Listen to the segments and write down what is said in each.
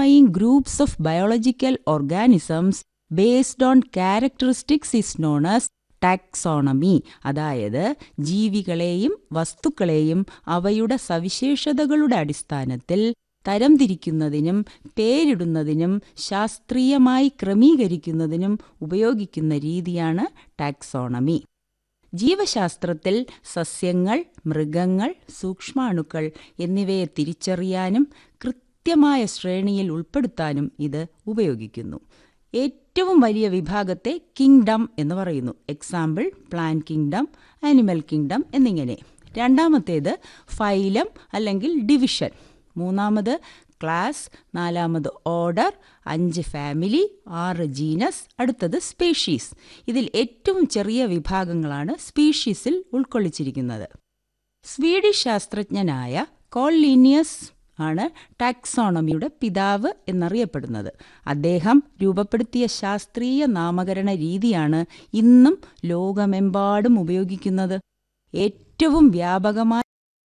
classifying groups of biological organisms based on characteristics is known as taxonomy അതായത് ജീവികളെയും വസ്തുക്കളെയും അവയുടെ സവിശേഷതകളുടെ അടിസ്ഥാനത്തിൽ തരംതിരിക്കുന്നതിനും പേരിടുന്നതിനും ശാസ്ത്രീയമായി ക്രമീകരിക്കുന്നതിനും ഉപയോഗിക്കുന്ന രീതിയാണ് ടാക്സോണമി ജീവശാസ്ത്രത്തിൽ സസ്യങ്ങൾ മൃഗങ്ങൾ സൂക്ഷ്മാണുക്കൾ എന്നിവയെ തിരിച്ചറിയാനും കൃത്യമായ ശ്രേണിയിൽ ഉൾപ്പെടുത്താനും ഇത് ഉപയോഗിക്കുന്നു ഏറ്റവും വലിയ വിഭാഗത്തെ കിങ്ഡം എന്ന് പറയുന്നു example plant kingdom animal kingdom എന്നിങ്ങനെ രണ്ടാമത്തേത് ഫൈലം അല്ലെങ്കിൽ ഡിവിഷൻ മൂന്നാമത് ക്ലാസ് നാലാമത് ഓർഡർ അഞ്ച് ഫാമിലി ആറ് ജീനസ് അടുത്തത് സ്പീഷീസ് ഇതിൽ ഏറ്റവും ചെറിയ വിഭാഗങ്ങളാണ് സ്പീഷീസിൽ ഉൾക്കൊള്ളിച്ചിരിക്കുന്നത് സ്വീഡിഷ് ശാസ്ത്രജ്ഞനായ കോൾലീനിയസ് ആണ് ടാക്സോണമിയുടെ പിതാവ് എന്നറിയപ്പെടുന്നത് അദ്ദേഹം രൂപപ്പെടുത്തിയ ശാസ്ത്രീയ നാമകരണ രീതിയാണ് ഇന്നും ലോകമെമ്പാടും ഉപയോഗിക്കുന്നത് ഏറ്റവും വ്യാപകമായി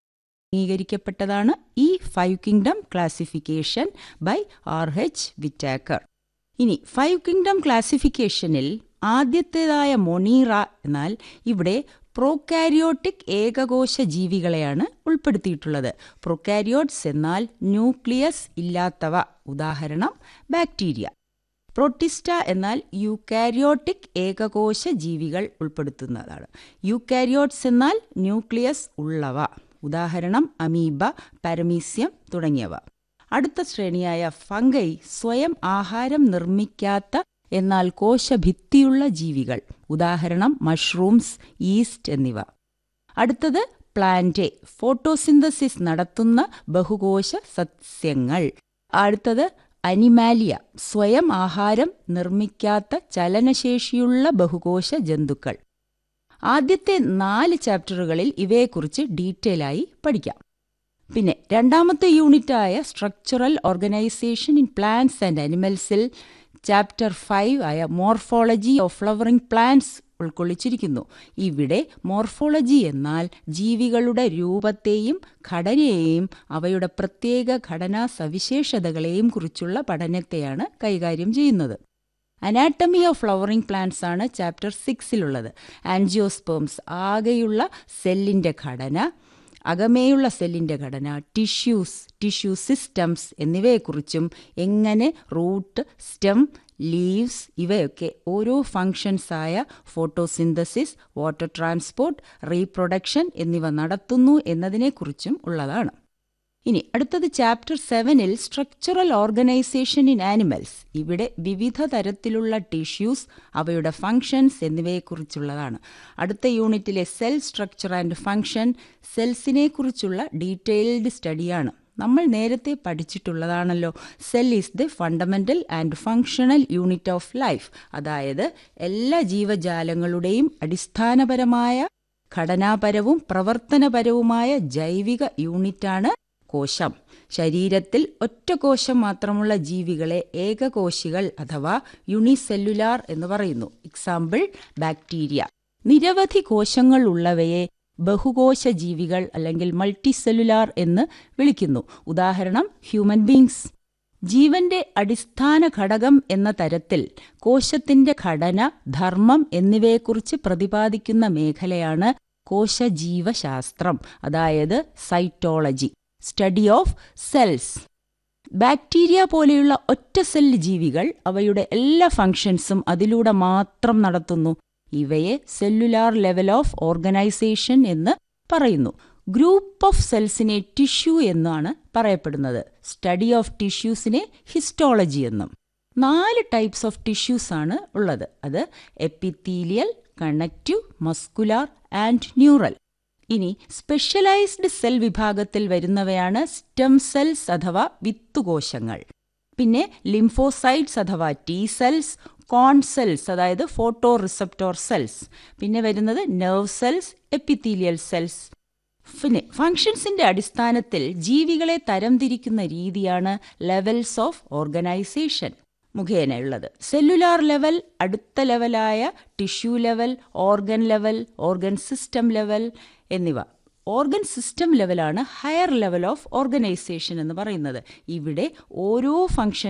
അംഗീകരിക്കപ്പെട്ടതാണ് ഈ five kingdom classification by R H Whittaker ഇനി ഫൈവ് കിങ്ഡം ക്ലാസിഫിക്കേഷനിൽ ആദ്യത്തേതായ മൊണീറ എന്നാൽ ഇവിടെ പ്രോകാരിയോട്ടിക് ഏകകോശ ജീവികളെയാണ് ഉൾപ്പെടുത്തിയിട്ടുള്ളത് പ്രൊക്കാരിയോട്സ് എന്നാൽ ന്യൂക്ലിയസ് ഇല്ലാത്തവ ഉദാഹരണം ബാക്ടീരിയ പ്രോട്ടിസ്റ്റ എന്നാൽ യൂക്കാരിയോട്ടിക് ഏകകോശ ജീവികൾ ഉൾപ്പെടുത്തുന്നതാണ് യൂക്കാരിയോട്സ് എന്നാൽ ന്യൂക്ലിയസ് ഉള്ളവ ഉദാഹരണം അമീബ പാരമീസ്യം തുടങ്ങിയവ അടുത്ത ശ്രേണിയായ ഫംഗൈ സ്വയം ആഹാരം നിർമ്മിക്കാത്ത എന്നാൽ കോശഭിത്തിയുള്ള ജീവികൾ ഉദാഹരണം മഷ്റൂംസ് ഈസ്റ്റ് എന്നിവ അടുത്തത് പ്ലാന്റ് ഫോട്ടോസിന്തസിസ് നടത്തുന്ന ബഹുകോശ സസ്യങ്ങൾ അടുത്തത് അനിമാലിയ സ്വയം ആഹാരം നിർമ്മിക്കാത്ത ചലനശേഷിയുള്ള ബഹുകോശ ജന്തുക്കൾ ആദ്യത്തെ നാല് ചാപ്റ്ററുകളിൽ ഇവയെക്കുറിച്ച് ഡീറ്റെയിൽ ആയി പഠിക്കാം പിന്നെ രണ്ടാമത്തെ യൂണിറ്റായ structural organisation in plants and അനിമൽസിൽ ചാപ്റ്റർ ഫൈവ് ആയ മോർഫോളജി ഓഫ് ഫ്ലവറിംഗ് പ്ലാന്റ്സ് ഉൾക്കൊള്ളിച്ചിരിക്കുന്നു ഇവിടെ മോർഫോളജി എന്നാൽ ജീവികളുടെ രൂപത്തെയും ഘടനയെയും അവയുടെ പ്രത്യേക ഘടനാ സവിശേഷതകളെയും കുറിച്ചുള്ള പഠനത്തെയാണ് കൈകാര്യം ചെയ്യുന്നത് അനാട്ടമി ഓഫ് ഫ്ലവറിംഗ് പ്ലാന്റ്സ് ആണ് ചാപ്റ്റർ സിക്സിലുള്ളത് ആൻജിയോസ്പേംസ് ആകെയുള്ള സെല്ലിൻ്റെ ഘടന അകമേയുള്ള സെല്ലിൻ്റെ ഘടന ടിഷ്യൂസ് ടിഷ്യൂ സിസ്റ്റംസ് എന്നിവയെക്കുറിച്ചും എങ്ങനെ റൂട്ട് സ്റ്റെം ലീവ്സ് ഇവയൊക്കെ ഓരോ ഫങ്ഷൻസായ ഫോട്ടോസിന്തസിസ് വാട്ടർ ട്രാൻസ്പോർട്ട് റീപ്രൊഡക്ഷൻ എന്നിവ നടത്തുന്നു എന്നതിനെക്കുറിച്ചും ഉള്ളതാണ് ഇനി അടുത്തത് ചാപ്റ്റർ സെവനിൽ സ്ട്രക്ചറൽ ഓർഗനൈസേഷൻ ഇൻ ആനിമൽസ് ഇവിടെ വിവിധ തരത്തിലുള്ള ടിഷ്യൂസ് അവയുടെ ഫങ്ഷൻസ് എന്നിവയെക്കുറിച്ചുള്ളതാണ് അടുത്ത യൂണിറ്റിലെ സെൽ സ്ട്രക്ചർ ആൻഡ് ഫങ്ഷൻ സെൽസിനെ കുറിച്ചുള്ള ഡീറ്റെയിൽഡ് സ്റ്റഡിയാണ് നമ്മൾ നേരത്തെ പഠിച്ചിട്ടുള്ളതാണല്ലോ cell is the fundamental and functional unit of life അതായത് എല്ലാ ജീവജാലങ്ങളുടെയും അടിസ്ഥാനപരമായ ഘടനാപരവും പ്രവർത്തനപരവുമായ ജൈവിക യൂണിറ്റാണ് കോശം ശരീരത്തിൽ ഒറ്റ കോശം മാത്രമുള്ള ജീവികളെ ഏകകോശികൾ അഥവാ യുണിസെല്ലുലാർ എന്ന് പറയുന്നു എക്സാമ്പിൾ ബാക്ടീരിയ നിരവധി കോശങ്ങൾ ഉള്ളവയെ ബഹുകോശ ജീവികൾ അല്ലെങ്കിൽ മൾട്ടിസെല്ലുലാർ എന്ന് വിളിക്കുന്നു ഉദാഹരണം ഹ്യൂമൻ ബീങ്സ് ജീവന്റെ അടിസ്ഥാന ഘടകം എന്ന തരത്തിൽ കോശത്തിന്റെ ഘടന ധർമ്മം എന്നിവയെക്കുറിച്ച് പ്രതിപാദിക്കുന്ന മേഖലയാണ് കോശജീവശാസ്ത്രം അതായത് cytology study of cells bacteria പോലെയുള്ള ഒറ്റ സെൽ ജീവികൾ അവയുടെ എല്ലാ ഫങ്ഷൻസും അതിലൂടെ മാത്രം നടത്തുന്നു ഇവയെ സെല്ലുലാർ ലെവൽ ഓഫ് ഓർഗനൈസേഷൻ എന്ന് പറയുന്നു ഗ്രൂപ്പ് ഓഫ് സെൽസിനെ ടിഷ്യൂ എന്നാണ് പറയപ്പെടുന്നത് സ്റ്റഡി ഓഫ് ടിഷ്യൂസിനെ ഹിസ്റ്റോളജി എന്നും നാല് ടൈപ്സ് ഓഫ് ടിഷ്യൂസ് ആണ് ഉള്ളത് അത് epithelial connective muscular and neural ഇനി സ്പെഷ്യലൈസ്ഡ് സെൽ വിഭാഗത്തിൽ വരുന്നവയാണ് സ്റ്റെം സെൽസ് അഥവാ വിത്തുകോശങ്ങൾ പിന്നെ ലിംഫോസൈറ്റ്സ് അഥവാ ടി സെൽസ് കോൺ സെൽസ് അതായത് ഫോട്ടോ റിസപ്റ്റോർ സെൽസ് പിന്നെ വരുന്നത് നെർവ് സെൽസ് എപ്പിത്തീലിയൽ സെൽസ് പിന്നെ ഫങ്ഷൻസിന്റെ അടിസ്ഥാനത്തിൽ ജീവികളെ തരംതിരിക്കുന്ന രീതിയാണ് ലെവൽസ് ഓഫ് ഓർഗനൈസേഷൻ മുഖേനയുള്ളത് സെല്ലുലാർ ലെവൽ അടുത്ത ലെവലായ tissue level organ level organ system level എന്നിവ ഓർഗൻ സിസ്റ്റം ലെവലാണ് ഹയർ ലെവൽ ഓഫ് ഓർഗനൈസേഷൻ എന്ന് പറയുന്നത് ഇവിടെ ഓരോ ഫങ്ഷൻ